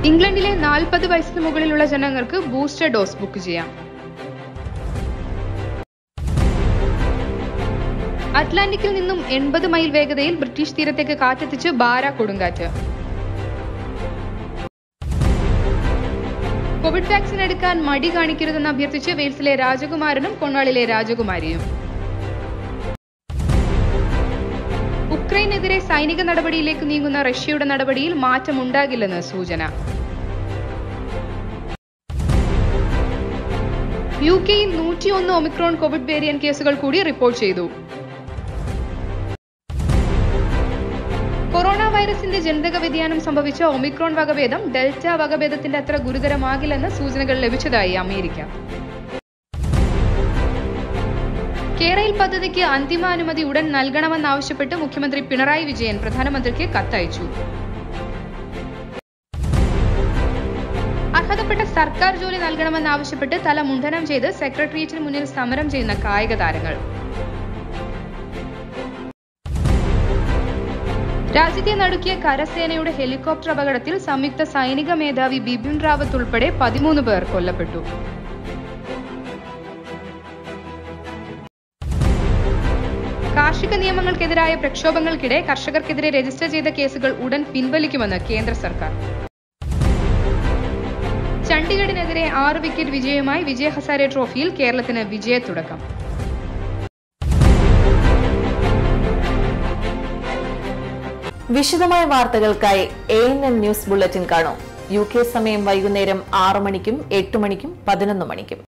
ഇംഗ്ലണ്ടിലെ നാൽപ്പത് വയസ്സിന് മുകളിലുള്ള ജനങ്ങൾക്ക് ബൂസ്റ്റർ ഡോസ് ബുക്ക് ചെയ്യാം അറ്റ്ലാന്റിക്കിൽ നിന്നും എൺപത് മൈൽ വേഗതയിൽ ബ്രിട്ടീഷ് തീരത്തേക്ക് കാറ്റെത്തിച്ച് ബാര കൊടുങ്കാറ്റ് കോവിഡ് വാക്സിൻ എടുക്കാൻ മടി കാണിക്കരുതെന്ന് അഭ്യർത്ഥിച്ച് വെയിൽസിലെ രാജകുമാരനും കൊണാളിലെ രാജകുമാരിയും ഉക്രൈനെതിരെ സൈനിക നടപടിയിലേക്ക് നീങ്ങുന്ന റഷ്യയുടെ നടപടിയിൽ മാറ്റമുണ്ടാകില്ലെന്ന് സൂചന യു കെയിൽ നൂറ്റിയൊന്ന് ഒമിക്രോൺ കോവിഡ് വേരിയന്റ് കേസുകൾ കൂടി റിപ്പോർട്ട് ചെയ്തു കൊറോണ വൈറസിന്റെ ജനിതക വ്യതിയാനം സംഭവിച്ച ഒമിക്രോൺ വകഭേദം ഡെൽറ്റ വകഭേദത്തിന്റെ അത്ര ഗുരുതരമാകില്ലെന്ന് സൂചനകൾ ലഭിച്ചതായി അമേരിക്ക കേരയിൽ പദ്ധതിക്ക് അന്തിമ അനുമതി ഉടൻ നൽകണമെന്നാവശ്യപ്പെട്ട് മുഖ്യമന്ത്രി പിണറായി വിജയൻ പ്രധാനമന്ത്രിക്ക് കത്തയച്ചു അർഹതപ്പെട്ട സർക്കാർ ജോലി നൽകണമെന്നാവശ്യപ്പെട്ട് തല മുണ്ഡനം ചെയ്ത് സെക്രട്ടേറിയറ്റിന് മുന്നിൽ സമരം ചെയ്യുന്ന കായിക താരങ്ങൾ രാജ്യത്തെ നടുക്കിയ കരസേനയുടെ ഹെലികോപ്റ്റർ അപകടത്തിൽ സംയുക്ത സൈനിക മേധാവി ബിപിൻ റാവത്ത് ഉൾപ്പെടെ പതിമൂന്ന് പേർ കൊല്ലപ്പെട്ടു കാർഷിക നിയമങ്ങൾക്കെതിരായ പ്രക്ഷോഭങ്ങൾക്കിടെ കർഷകർക്കെതിരെ രജിസ്റ്റർ ചെയ്ത കേസുകൾ ഉടൻ പിൻവലിക്കുമെന്ന് കേന്ദ്ര സർക്കാർ ചണ്ഡീഗഡിനെതിരെ ആറ് വിക്കറ്റ് വിജയവുമായി വിജയ് ഹസാരെ ട്രോഫിയിൽ കേരളത്തിന് വിജയത്തുടക്കം വിശദമായ വാർത്തകൾക്കായി A N N news bulletin കാണൂ യു കെ സമയം വൈകുന്നേരം ആറു മണിക്കും എട്ട് മണിക്കും പതിനൊന്ന് മണിക്കും